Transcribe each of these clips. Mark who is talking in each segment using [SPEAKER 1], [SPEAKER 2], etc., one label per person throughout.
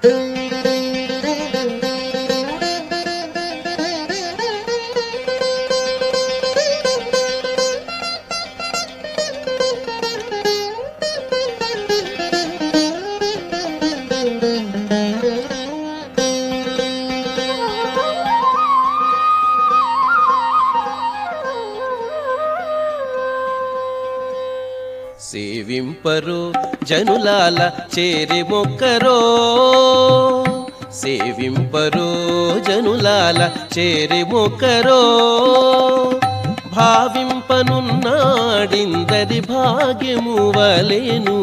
[SPEAKER 1] సేవింపరు జనులాల చేరి మొక్కరో సేవింపరు జనులాల చేరి మొక్కరో భావింపనున్నాడిందరి భాగ్యము వలెను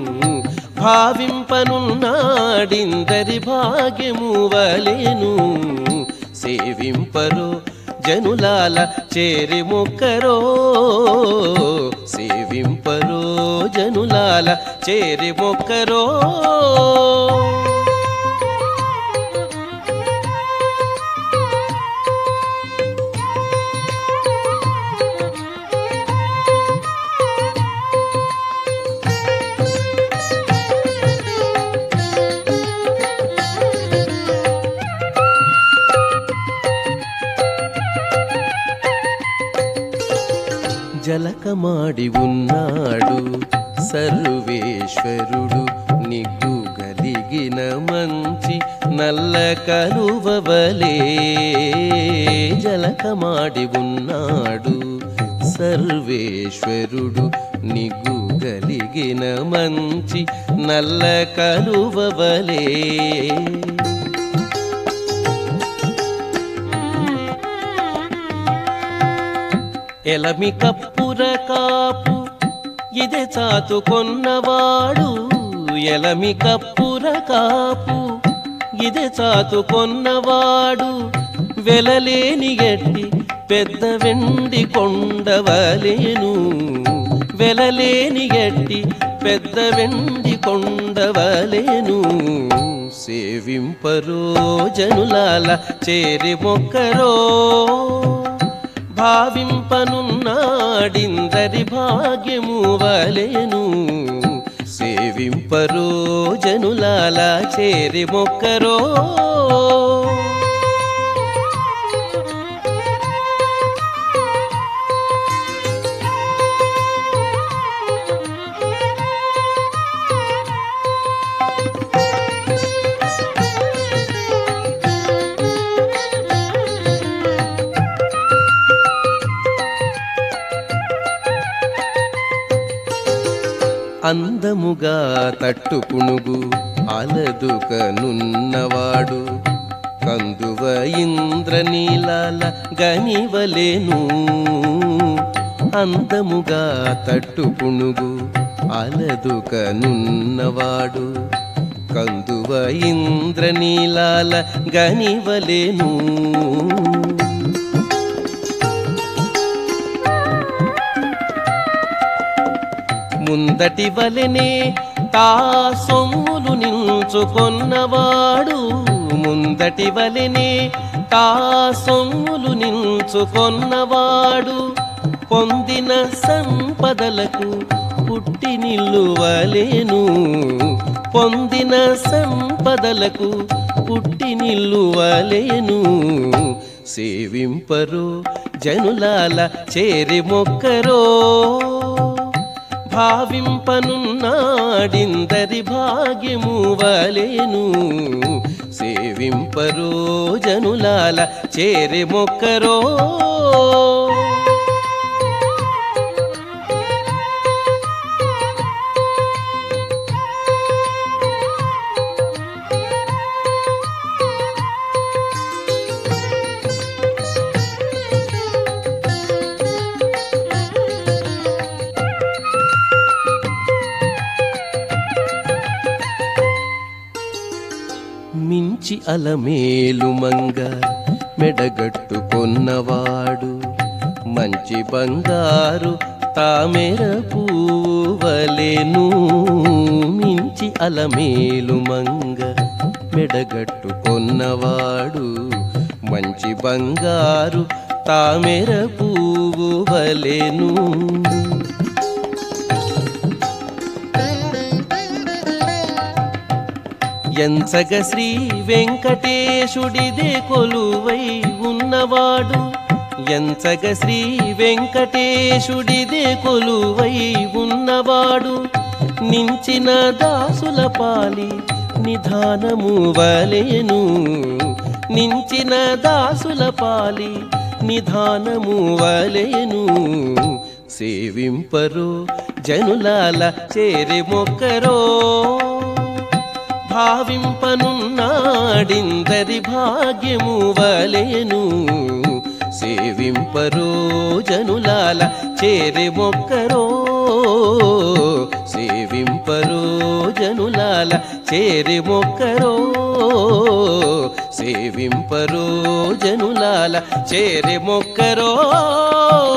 [SPEAKER 1] భావింపనున్నాడిందరి భాగ్యము వలెను సేవింపరు జనులాల చేరి మొక్కరో సేవింపరో జనులాల చేరి మొక్కరో జలకమాడి ఉన్నాడు సర్వేశ్వరుడు నిగ్గు గలిగిన మంచి నల్ల కలువవలే జలకమాడి ఉన్నాడు సర్వేశ్వరుడు నిగ్గు గలిగిన మంచి నల్ల కలువవలే ఎలమి కప్పుర కాపు ఇదే చాతుకొన్నవాడు ఎలమి కప్పుర కాపు ఇదే చాతుకొన్నవాడు వెలలేని గట్టి పెద్ద వెండి కొండవలేను వెలలేని గట్టి పెద్ద వెండి కొండవలేను సేవింపరో జనులాల చేరి మొక్కరో భావింపనున్నాడిందరి భాగ్యము వలెను సేవింపరో జనులాల చేరి మొక్కరో అందముగా తట్టుకునుగు అలదుకనున్నవాడు కందువ ఇంద్రనీలాల గనివలేను అందముగా తట్టుకునుగు అలదుకనున్నవాడు కందువ ఇంద్రనీలాల గనివలేను ముందటి వలెనే తా సొమ్ములు నిల్చుకొన్నవాడు ముందటి వలెనే తా సొమ్ములు నిల్చుకొన్నవాడు పొందిన సంపదలకు పుట్టి నిల్లువలేను పొందిన సంపదలకు పుట్టి నిల్లువలేను సేవింపరు జనులాల చేరి మొక్కరో భావింపనున్నాడిందరి భాగ్యము వలెను సేవింపరో జనులాల చేరి మొక్కరో మించి అలమేలు మంగ మెడగట్టుకొన్నవాడు మంచి బంగారు తామెర పూవలెను మించి అలమేలు మంగ మెడగట్టుకొన్నవాడు మంచి బంగారు తామెర పూవలెను ఎంచగ శ్రీ వెంకటేశుడిదే కొలువై ఉన్నవాడు ఎంచగ శ్రీ వెంకటేశుడిదే కొలువై ఉన్నవాడు నించిన దాసుల పాలి నిధానము వలెను నించిన దాసుల పాలి నిధానము వలెను సేవింపరు జనులాల చేరి మొక్కరో భావింపనున్నాడిందరి భాగ్యము వలెను సేవింపరో జనులాల చేరి మొక్కరో సేవింపరో జనులాల చేరి మొక్కరో సేవింపరో జనులాల చేరి మొక్కరో